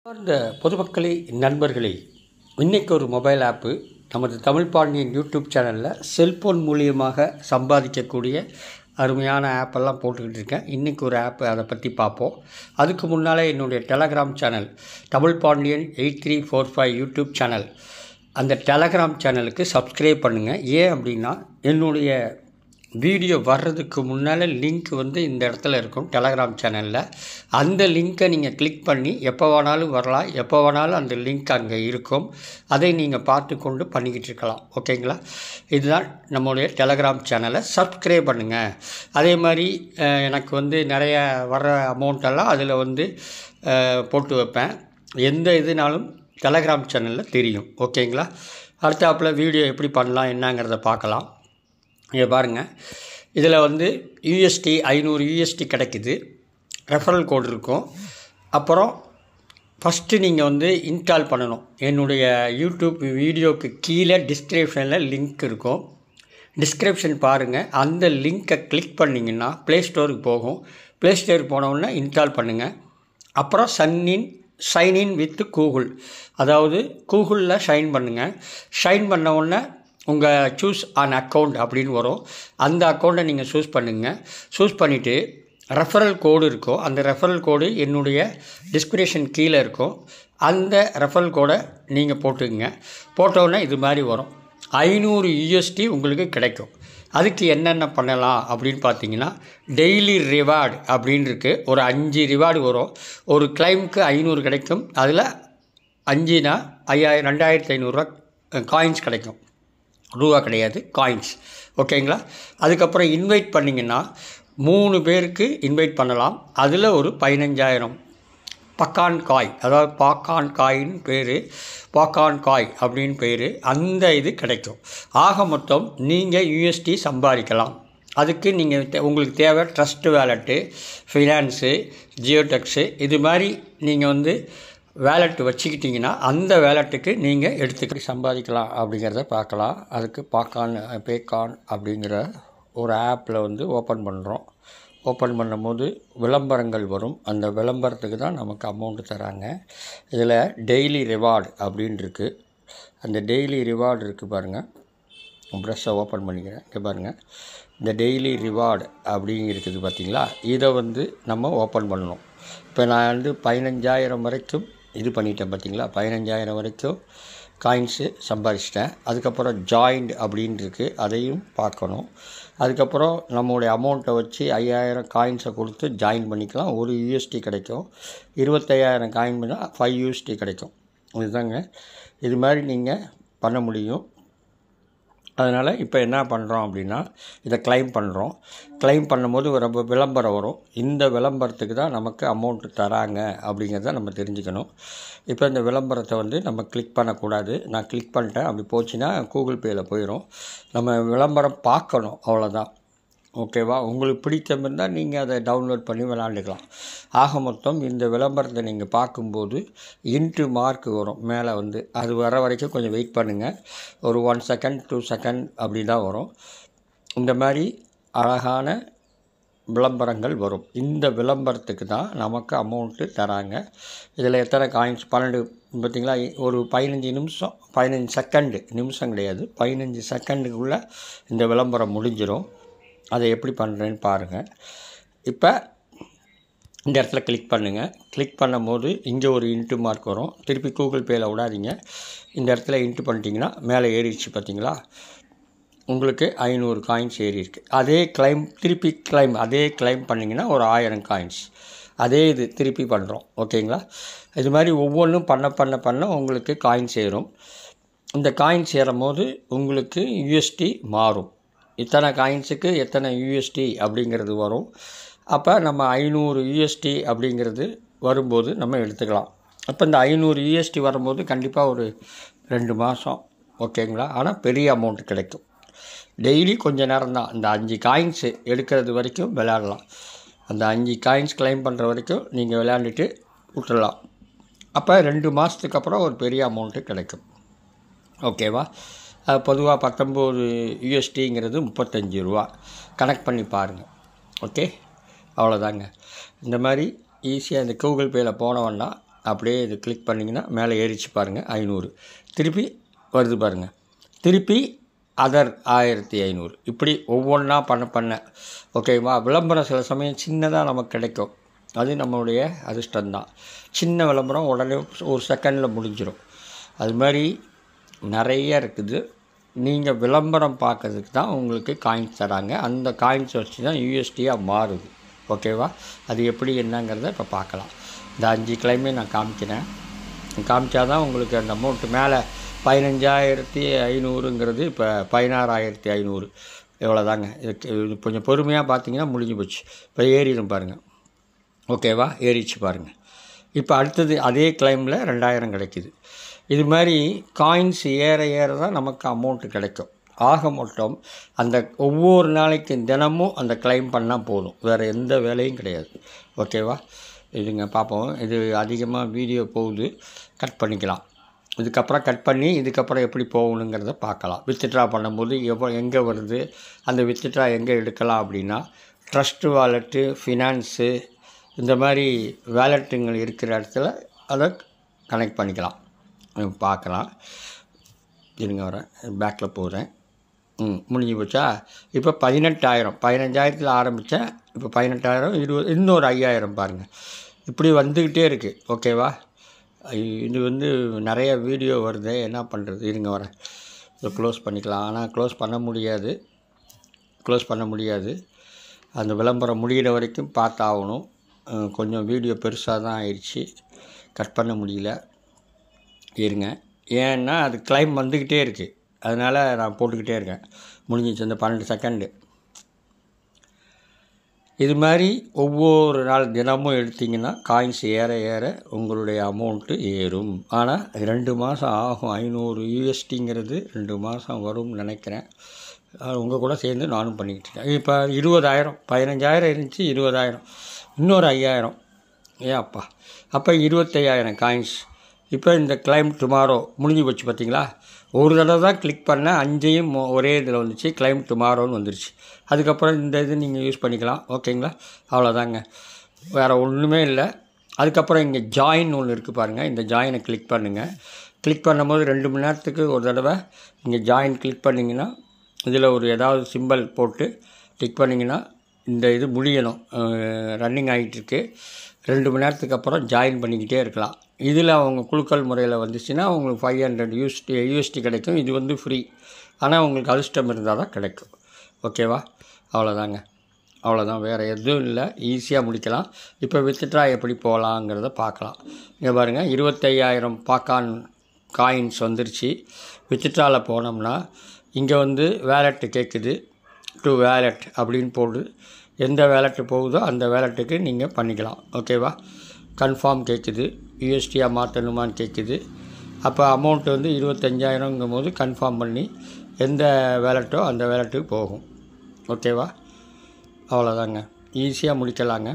இந்த பொதுமக்களே நண்பர்களே இன்றைக்கி ஒரு மொபைல் ஆப்பு நமது தமிழ் பாண்டியன் யூடியூப் சேனலில் செல்ஃபோன் மூலியமாக சம்பாதிக்கக்கூடிய அருமையான ஆப்பெல்லாம் போட்டுக்கிட்டு இருக்கேன் இன்றைக்கி ஒரு ஆப்பு அதை பற்றி பார்ப்போம் அதுக்கு முன்னால் என்னுடைய Telegram channel Tamil Pandian eight three four five YouTube channel அந்த டெலகிராம் சேனலுக்கு சப்ஸ்கிரைப் பண்ணுங்கள் ஏன் அப்படின்னா என்னுடைய வீடியோ வர்றதுக்கு முன்னால் லிங்க் வந்து இந்த இடத்துல இருக்கும் டெலகிராம் சேனலில் அந்த லிங்க்கை நீங்கள் கிளிக் பண்ணி எப்போ வேணாலும் வரலாம் எப்போ வேணாலும் அந்த லிங்க் அங்கே இருக்கும் அதை நீங்கள் பார்த்து கொண்டு பண்ணிக்கிட்டு இருக்கலாம் ஓகேங்களா இதுதான் நம்மளுடைய டெலகிராம் சேனலை சப்ஸ்கிரைப் பண்ணுங்கள் அதே மாதிரி அஹ், எனக்கு வந்து நிறைய வர்ற அமௌண்ட்டெல்லாம் அதில் வந்து அஹ், போட்டு வைப்பேன் எந்த இதுனாலும் டெலகிராம் சேனலில் தெரியும் ஓகேங்களா அடுத்தாப்பில் வீடியோ எப்படி பண்ணலாம் என்னங்கிறத பார்க்கலாம் இங்கே பாருங்கள் இதில் வந்து யூஎஸ்டி ஐநூறு யூஎஸ்டி கிடைக்குது ரெஃபரல் கோட் இருக்கும் அப்புறம் ஃபஸ்ட்டு நீங்கள் வந்து இன்ஸ்டால் பண்ணணும் என்னுடைய யூடியூப் வீடியோக்கு கீழே டிஸ்கிரிப்ஷனில் லிங்க் இருக்கும் டிஸ்கிரிப்ஷன் பாருங்கள் அந்த லிங்க்கை கிளிக் பண்ணிங்கன்னா ப்ளே ஸ்டோருக்கு போகும் ப்ளே ஸ்டோருக்கு போனவுடனே இன்ஸ்டால் பண்ணுங்கள் அப்புறம் சன்னின் சைன்இன் வித் கூகுள் அதாவது கூகுளில் ஷைன் பண்ணுங்கள் ஷைன் பண்ண உடனே உங்கள் சூஸ் ஆன் அக்கௌண்ட் அப்படின்னு வரும் அந்த அக்கௌண்ட்டை நீங்கள் சூஸ் பண்ணுங்கள் சூஸ் பண்ணிவிட்டு ரெஃபரல் கோடு இருக்கும் அந்த ரெஃபரல் கோடு என்னுடைய டிஸ்கிரிப்ஷன் கீழே இருக்கும் அந்த ரெஃபரல் கோடை நீங்கள் போட்டுக்குங்க போட்டோன்னே இது மாதிரி வரும் ஐநூறு யூஎஸ்டி உங்களுக்கு கிடைக்கும் அதுக்கு என்னென்ன பண்ணலாம் அப்படின்னு பார்த்தீங்கன்னா டெய்லி ரிவார்டு அப்படின்னு இருக்குது ஒரு அஞ்சு ரிவார்டு வரும் ஒரு கிளைமுக்கு ஐநூறு கிடைக்கும் அதில் அஞ்சுனா ஐயாயிரம் ரெண்டாயிரத்தி ஐநூறுரூவா காயின்ஸ் கிடைக்கும் ரூபா கிடையாது காயின்ஸ் ஓகேங்களா அதுக்கப்புறம் இன்வைட் பண்ணிங்கன்னா மூணு பேருக்கு இன்வைட் பண்ணலாம் அதில் ஒரு பதினஞ்சாயிரம் பக்கான் காய் அதாவது பாக்கான் காயின்னு பேர் பாக்கான் காய் அப்படின்னு பேர் அந்த இது கிடைக்கும் ஆக மொத்தம் நீங்கள் யூஎஸ்டி சம்பாதிக்கலாம் அதுக்கு நீங்கள் தே- உங்களுக்கு தேவை ட்ரஸ்ட் வேலெட்டு ஃபினான்ஸு ஜியோடெக்ஸு இது மாதிரி நீங்கள் வந்து வேலெட் வச்சுக்கிட்டிங்கன்னா அந்த வேலெட்டுக்கு நீங்கள் எடுத்துக்கிட்டு சம்பாதிக்கலாம் அப்படிங்கிறத பார்க்கலாம் அதுக்கு பாக்கான் பேக்கான் அப்படிங்கிற ஒரு ஆப்பில் வந்து ஓப்பன் பண்ணுறோம் ஓப்பன் பண்ணும்போது விளம்பரங்கள் வரும் அந்த விளம்பரத்துக்கு தான் நமக்கு அமௌண்ட்டு தராங்க இதில் டெய்லி ரிவார்டு அப்படின்னு இருக்குது அந்த டெய்லி ரிவார்டு இருக்குது பாருங்கள் ப்ரெஷ்ஷை ஓப்பன் பண்ணிக்கிறேன் இங்கே பாருங்கள் இந்த டெய்லி ரிவார்டு அப்படின்னு இருக்குது பார்த்தீங்களா இதை வந்து நம்ம ஓப்பன் பண்ணணும் இப்போ நான் வந்து பதினஞ்சாயிரம் வரைக்கும் இது பண்ணிட்டேன் பார்த்தீங்களா பதினஞ்சாயிரம் வரைக்கும் காயின்ஸு சம்பாதிச்சிட்டேன் அதுக்கப்புறம் ஜாயிண்ட் அப்படின்னு இருக்குது அதையும் பார்க்கணும் அதுக்கப்புறம் நம்மளுடைய அமௌண்ட்டை வச்சு ஐயாயிரம் காயின்ஸை கொடுத்து ஜாயின் பண்ணிக்கலாம் ஒரு யூஎஸ்டி கிடைக்கும் இருபத்தையாயிரம் காயின் பண்ணால் ஃபைவ் யூஎஸ்டி கிடைக்கும் இதுதாங்க இது மாதிரி நீங்கள் பண்ண முடியும் அதனால் இப்போ என்ன பண்ணுறோம் அப்படின்னா இதை கிளைம் பண்ணுறோம் கிளைம் பண்ணும்போது ஒரு ரொம்ப விளம்பரம் வரும் இந்த விளம்பரத்துக்கு தான் நமக்கு அமௌண்ட்டு தராங்க அப்படிங்கிறத நம்ம தெரிஞ்சுக்கணும் இப்போ இந்த விளம்பரத்தை வந்து நம்ம கிளிக் பண்ணக்கூடாது நான் கிளிக் பண்ணிட்டேன் அப்படி போச்சுன்னா கூகுள் பேயில் போயிடும் நம்ம விளம்பரம் பார்க்கணும் அவ்வளோதான் ஓகேவா உங்களுக்கு பிடித்தம் இருந்தால் நீங்கள் அதை டவுன்லோட் பண்ணி விளாண்டுக்கலாம் ஆக மொத்தம் இந்த விளம்பரத்தை நீங்கள் பார்க்கும்போது இன்ட்டு மார்க் வரும் மேலே வந்து அது வர வரைக்கும் கொஞ்சம் வெயிட் பண்ணுங்கள் ஒரு ஒன் செகண்ட் டூ செகண்ட் அப்படி தான் வரும் இந்த மாதிரி அழகான விளம்பரங்கள் வரும் இந்த விளம்பரத்துக்கு தான் நமக்கு அமௌண்ட்டு தராங்க இதில் எத்தனை காயின்ஸ் பன்னெண்டு பார்த்தீங்களா ஒரு பதினஞ்சு நிமிஷம் பதினஞ்சு செகண்டு நிமிஷம் கிடையாது பதினஞ்சு செகண்டுக்குள்ளே இந்த விளம்பரம் முடிஞ்சிடும் அதை எப்படி பண்ணுறேன்னு பாருங்கள் இப்போ இந்த இடத்துல கிளிக் பண்ணுங்கள் கிளிக் பண்ணும்போது இங்கே ஒரு இன்ட்டு மார்க் வரும் திருப்பி கூகுள் பேயில் விடாதீங்க இந்த இடத்துல இன்ட்டு பண்ணிட்டீங்கன்னா மேலே ஏறிடுச்சு பார்த்தீங்களா உங்களுக்கு ஐநூறு காயின்ஸ் ஏறி இருக்கு அதே கிளைம் திருப்பி கிளைம் அதே கிளைம் பண்ணிங்கன்னா ஒரு ஆயிரம் காயின்ஸ் அதே இது திருப்பி பண்ணுறோம் ஓகேங்களா இது மாதிரி ஒவ்வொன்றும் பண்ண பண்ண பண்ண உங்களுக்கு காயின்ஸ் ஏறும் இந்த காயின்ஸ் ஏறும் போது உங்களுக்கு யூஎஸ்டி மாறும் இத்தனை காயின்ஸுக்கு எத்தனை யூஎஸ்டி அப்படிங்கிறது வரும் அப்போ நம்ம ஐநூறு யூஎஸ்டி அப்படிங்கிறது வரும்போது நம்ம எடுத்துக்கலாம் அப்போ இந்த ஐநூறு யூஎஸ்டி வரும்போது கண்டிப்பாக ஒரு ரெண்டு மாதம் ஓகேங்களா ஆனால் பெரிய அமௌண்ட் கிடைக்கும் டெய்லி கொஞ்ச நேரம் தான் இந்த அஞ்சு காயின்ஸு எடுக்கிறது வரைக்கும் விளையாடலாம் அந்த அஞ்சு காயின்ஸ் கிளைம் பண்ணுற வரைக்கும் நீங்கள் விளையாண்டுட்டு விட்டுடலாம் அப்போ ரெண்டு மாதத்துக்கு அப்புறம் ஒரு பெரிய அமௌண்ட்டு கிடைக்கும் ஓகேவா அது பொதுவாக பத்தொம்போது யூஎஸ்டிங்கிறது முப்பத்தஞ்சு ரூபா கனெக்ட் பண்ணி பாருங்கள் ஓகே அவ்வளோதாங்க இந்த மாதிரி ஈஸியாக இந்த கூகுள் பேயில் போனவொன்னா அப்படியே இது கிளிக் பண்ணிங்கன்னா மேலே ஏறிச்சு பாருங்கள் ஐநூறு திருப்பி வருது பாருங்கள் திருப்பி அதர் ஆயிரத்தி ஐநூறு இப்படி ஒவ்வொன்றா பண்ண பண்ண ஓகேவா விளம்பரம் சில சமயம் சின்னதாக நமக்கு கிடைக்கும் அது நம்மளுடைய அதிர்ஷ்டம்தான் சின்ன விளம்பரம் உடனே ஒரு செகண்டில் முடிஞ்சிடும் அது மாதிரி நிறைய இருக்குது நீங்கள் விளம்பரம் பார்க்கறதுக்கு தான் உங்களுக்கு காயின்ஸ் தராங்க அந்த காயின்ஸ் வச்சு தான் யூஎஸ்டியாக மாறுது ஓகேவா அது எப்படி என்னங்கிறத இப்போ பார்க்கலாம் இந்த அஞ்சு கிளைமே நான் காமிக்கிறேன் காமிச்சா தான் உங்களுக்கு அந்த அமௌண்ட்டு மேலே பதினஞ்சாயிரத்தி ஐநூறுங்கிறது இப்போ பதினாறாயிரத்தி ஐநூறு இவ்வளோதாங்க இதுக்கு இது கொஞ்சம் பொறுமையாக பார்த்தீங்கன்னா முடிஞ்சு போச்சு இப்போ ஏறிடும் பாருங்கள் ஓகேவா ஏறிச்சு பாருங்கள் இப்போ அடுத்தது அதே கிளைமில் ரெண்டாயிரம் கிடைக்குது இது மாதிரி காயின்ஸ் ஏற ஏற தான் நமக்கு அமௌண்ட்டு கிடைக்கும் ஆக மொத்தம் அந்த ஒவ்வொரு நாளைக்கு தினமும் அந்த கிளைம் பண்ணால் போதும் வேறு எந்த வேலையும் கிடையாது ஓகேவா இதுங்க பார்ப்போம் இது அதிகமாக வீடியோ போகுது கட் பண்ணிக்கலாம் இதுக்கப்புறம் கட் பண்ணி இதுக்கப்புறம் எப்படி போகணுங்கிறத பார்க்கலாம் வித்ட்ரா பண்ணும்போது எவ்வளோ எங்கே வருது அந்த வித்ட்ரா எங்கே எடுக்கலாம் அப்படின்னா ட்ரஸ்ட்டு வாலெட்டு ஃபினான்ஸு இந்த மாதிரி வேலெட்டுங்கள் இருக்கிற இடத்துல அதை கனெக்ட் பண்ணிக்கலாம் உம், பார்க்கலாம் இருங்க வரேன் பேக்கில் போகிறேன் ம் முடிஞ்சு போச்சா இப்போ பதினெட்டாயிரம் பதினஞ்சாயிரத்தில் ஆரம்பித்தேன் இப்போ பதினெட்டாயிரம் இருபது இன்னொரு ஐயாயிரம் பாருங்கள் இப்படி வந்துக்கிட்டே இருக்குது ஓகேவா ஐ- இது வந்து நிறைய வீடியோ வருது என்ன பண்ணுறது இருங்க வரேன் இதை க்ளோஸ் பண்ணிக்கலாம் ஆனால் க்ளோஸ் பண்ண முடியாது க்ளோஸ் பண்ண முடியாது அந்த விளம்பரம் முடிகிற வரைக்கும் பார்த்தாகணும் அஹ் கொஞ்சம் வீடியோ பெருசாக தான் ஆயிடுச்சு கட் பண்ண முடியல இருங்க ஏன்னா அது கிளைம் வந்துக்கிட்டே இருக்குது அதனால் நான் போட்டுக்கிட்டே இருக்கேன் முடிஞ்சிச்சு இந்த பன்னெண்டு செகண்டு இது மாதிரி ஒவ்வொரு நாள் தினமும் எடுத்தீங்கன்னா காயின்ஸ் ஏற ஏற உங்களுடைய அமௌண்ட்டு ஏறும் ஆனால் ரெண்டு மாதம் ஆகும் ஐநூறு யூஎஸ்டிங்கிறது ரெண்டு மாதம் வரும்னு நினைக்கிறேன் உங்கள் கூட சேர்ந்து நானும் பண்ணிக்கிட்டு இருக்கேன் இப்போ இருபதாயிரம் பதினஞ்சாயிரம் இருந்துச்சு இருபதாயிரம் இன்னொரு ஐயாயிரம் ஏன் அப்பா அப்போ இருபத்தையாயிரம் காயின்ஸ் இப்போ இந்த கிளைம் டுமாரோ முடிஞ்சு போச்சு பார்த்தீங்களா ஒரு தடவை தான் கிளிக் பண்ணேன் அஞ்சையும் மொ- ஒரே இதில் வந்துச்சு கிளைம் டுமாரோன்னு வந்துருச்சு அதுக்கப்புறம் இந்த இது நீங்கள் யூஸ் பண்ணிக்கலாம் ஓகேங்களா அவ்வளோதாங்க வேறு ஒன்றுமே இல்லை அதுக்கப்புறம் இங்கே ஜாயின் ஒன்று இருக்குது பாருங்கள் இந்த ஜாயினை கிளிக் பண்ணுங்கள் கிளிக் பண்ணும்போது ரெண்டு மணி நேரத்துக்கு ஒரு தடவை இங்கே ஜாயின் கிளிக் பண்ணிங்கன்னா இதில் ஒரு ஏதாவது சிம்பல் போட்டு கிளிக் பண்ணிங்கன்னா இந்த இது முடியணும் ரன்னிங் ஆகிட்டுருக்கு ரெண்டு மணி நேரத்துக்கு அப்புறம் ஜாயின் பண்ணிக்கிட்டே இருக்கலாம் இதில் அவங்க குழுக்கள் முறையில் வந்துச்சுன்னா உங்களுக்கு ஃபைவ் ஹண்ட்ரட் யூஎஸ்டி யூஎஸ்டி கிடைக்கும் இது வந்து ஃப்ரீ ஆனால் உங்களுக்கு அதிர்ஷ்டம் இருந்தால் தான் கிடைக்கும் ஓகேவா அவ்வளோதாங்க அவ்வளோதான் வேறு எதுவும் இல்லை ஈஸியாக முடிக்கலாம் இப்போ வித்ட்ரா எப்படி போகலாங்கிறத பார்க்கலாம் இங்கே பாருங்கள் இருபத்தையாயிரம் பாக்கான் காயின்ஸ் வந்துருச்சு வித்ட்ராவில் போனோம்னா இங்கே வந்து வேலெட்டு கேட்குது டு வேலெட் அப்படின்னு போடு எந்த வேலெட்டு போகுதோ அந்த வேலெட்டுக்கு நீங்கள் பண்ணிக்கலாம் ஓகேவா கன்ஃபார்ம் கேட்குது யூஎஸ்டியாக மாற்றணுமான்னு கேட்குது அப்போ அமௌண்ட் வந்து இருபத்தஞ்சாயிரங்கும் போது கன்ஃபார்ம் பண்ணி எந்த வேலெட்டோ அந்த வேலெட்டுக்கு போகும் ஓகேவா அவ்வளோதாங்க ஈஸியாக முடிக்கலாங்க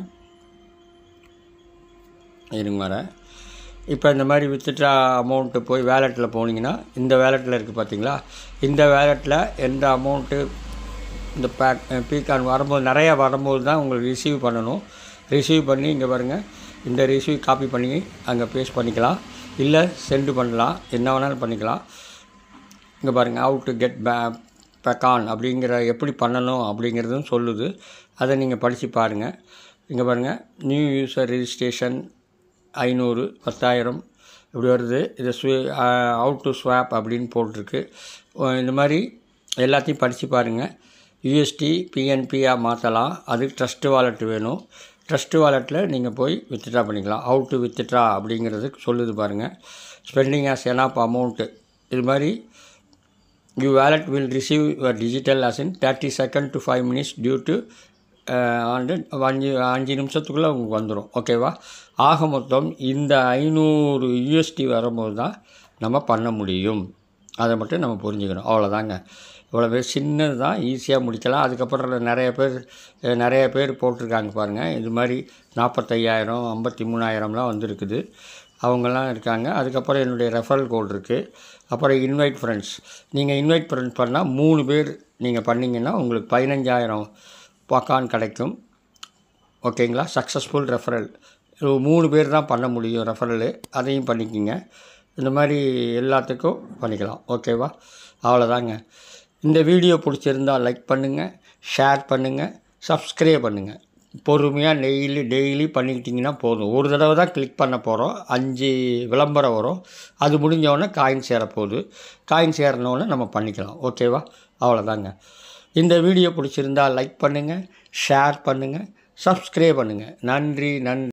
இருங்க வரேன் இப்போ இந்த மாதிரி வித்துட்டா அமௌண்ட்டு போய் வேலெட்டில் போனீங்கன்னா இந்த வேலெட்டில் இருக்குது பார்த்தீங்களா இந்த வேலெட்டில் எந்த அமௌண்ட்டு இந்த பேக் பீக்கான் வரும்போது நிறையா வரும்போது தான் உங்களுக்கு ரிசீவ் பண்ணணும் ரிசீவ் பண்ணி இங்கே பாருங்கள் இந்த ரிசீவ் காப்பி பண்ணி அங்கே பேஸ்ட் பண்ணிக்கலாம் இல்லை சென்டு பண்ணலாம் என்ன வேணாலும் பண்ணிக்கலாம் இங்கே பாருங்கள் ஹவு டு கெட் பே பேக்கான் அப்படிங்கிற எப்படி பண்ணணும் அப்படிங்கிறதும் சொல்லுது அதை நீங்கள் படித்து பாருங்கள் இங்கே பாருங்கள் நியூ யூசர் ரெஜிஸ்ட்ரேஷன் ஐநூறு பத்தாயிரம் இப்படி வருது இது ஸ்வி அவுட் டு ஸ்வாப் அப்படின்னு போட்டிருக்கு அஹ் இந்த மாதிரி எல்லாத்தையும் படித்து பாருங்கள் யூஎஸ்டி பிஎன்பியாக மாற்றலாம் அதுக்கு ட்ரஸ்ட் வாலெட் வேணும் ட்ரஸ்ட் வாலெட்டில் நீங்கள் போய் வித்ட்ரா பண்ணிக்கலாம் ஹவு டு வித்ட்ரா அப்படிங்கிறது சொல்லுது பாருங்கள் ஸ்பெண்டிங் ஆஸ் எனாப் அமௌண்ட்டு இது மாதிரி you wallet will receive your digital as in thirty second to five minutes due to வந்து அஞ்சு அஞ்சு நிமிஷத்துக்குள்ளே உங்களுக்கு வந்துடும் ஓகேவா ஆக மொத்தம் இந்த ஐநூறு யூஎஸ்டி வரும்போது தான் நம்ம பண்ண முடியும் அதை மட்டும் நம்ம புரிஞ்சுக்கணும் அவ்வளோதாங்க இவ்வளோ பேர் சின்னது தான் ஈஸியாக முடிக்கலாம் அதுக்கப்புறம் நிறைய பேர் அஹ், நிறைய பேர் போட்டிருக்காங்க பாருங்கள் இது மாதிரி நாற்பத்தையாயிரம் ஐம்பத்தி மூணாயிரம்லாம் வந்திருக்குது அவங்கெல்லாம் இருக்காங்க அதுக்கப்புறம் என்னுடைய ரெஃபரல் கோட் இருக்குது அப்புறம் இன்வைட் ஃப்ரெண்ட்ஸ் நீங்கள் இன்வைட் ஃப்ரெண்ட்ஸ் பண்ணால் மூணு பேர் நீங்கள் பண்ணிங்கன்னா உங்களுக்கு பதினஞ்சாயிரம் பக்கான் கிடைக்கும் ஓகேங்களா சக்ஸஸ்ஃபுல் ரெஃபரல் ஒரு மூணு பேர் தான் பண்ண முடியும் ரெஃபரலு அதையும் பண்ணிக்கோங்க இந்த மாதிரி எல்லாத்துக்கும் பண்ணிக்கலாம் ஓகேவா அவ்வளோதாங்க இந்த வீடியோ பிடிச்சிருந்தா லைக் பண்ணுங்கள் ஷேர் பண்ணுங்கள் சப்ஸ்கிரைப் பண்ணுங்கள் பொறுமையாக டெய்லி டெய்லி பண்ணிக்கிட்டிங்கன்னா போதும் ஒரு தடவை தான் கிளிக் பண்ண போகிறோம் அஞ்சு விளம்பரம் வரும் அது முடிஞ்சவொடனே காயின் சேரப்போகுது காயின் சேரணுன்னு நம்ம பண்ணிக்கலாம் ஓகேவா அவ்வளோதாங்க இந்த வீடியோ பிடிச்சிருந்தா லைக் பண்ணுங்கள் ஷேர் பண்ணுங்கள் சப்ஸ்கிரைப் பண்ணுங்கள் நன்றி நன்றி